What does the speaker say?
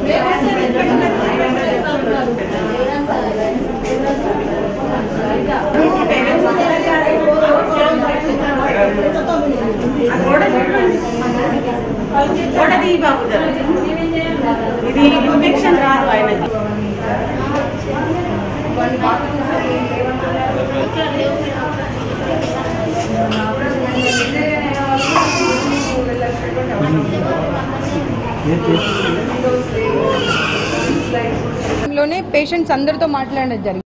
గొడది బాబు జర. ఇది ఇన్ఫెక్షన్ రాదు ఆయనకి లోనే పేషెంట్స్ అందరితో మాట్లాడడం జరిగింది